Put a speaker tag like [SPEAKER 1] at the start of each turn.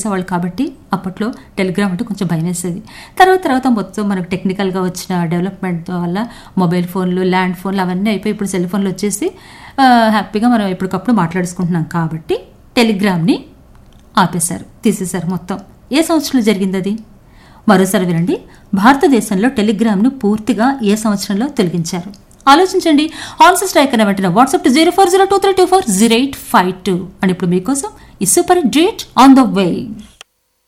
[SPEAKER 1] చేసేవాళ్ళు కాబట్టి అప్పట్లో టెలిగ్రామ్ అంటే కొంచెం భయం వేసేది తర్వాత తర్వాత మొత్తం మనకు టెక్నికల్గా వచ్చిన డెవలప్మెంట్ వల్ల మొబైల్ ఫోన్లు ల్యాండ్ ఫోన్లు అవన్నీ అయిపోయి ఇప్పుడు సెల్ ఫోన్లు వచ్చేసి ఆ, హ్యాపీగా మనం ఎప్పటికప్పుడు మాట్లాడుకుంటున్నాం కాబట్టి టెలిగ్రామ్ని ఆపేశారు తీసేశారు మొత్తం ఏ సంవత్సరంలో జరిగింది అది మరోసారి వినండి భారతదేశంలో టెలిగ్రామ్ను పూర్తిగా ఏ సంవత్సరంలో తొలగించారు ఆలోచించండి ఆన్సర్ స్ట్రైక్ అనే వెంటనే WhatsApp two zero four zero two three two four zero eight five two and ఇప్పుడు మీకోసం ఈ super date on the way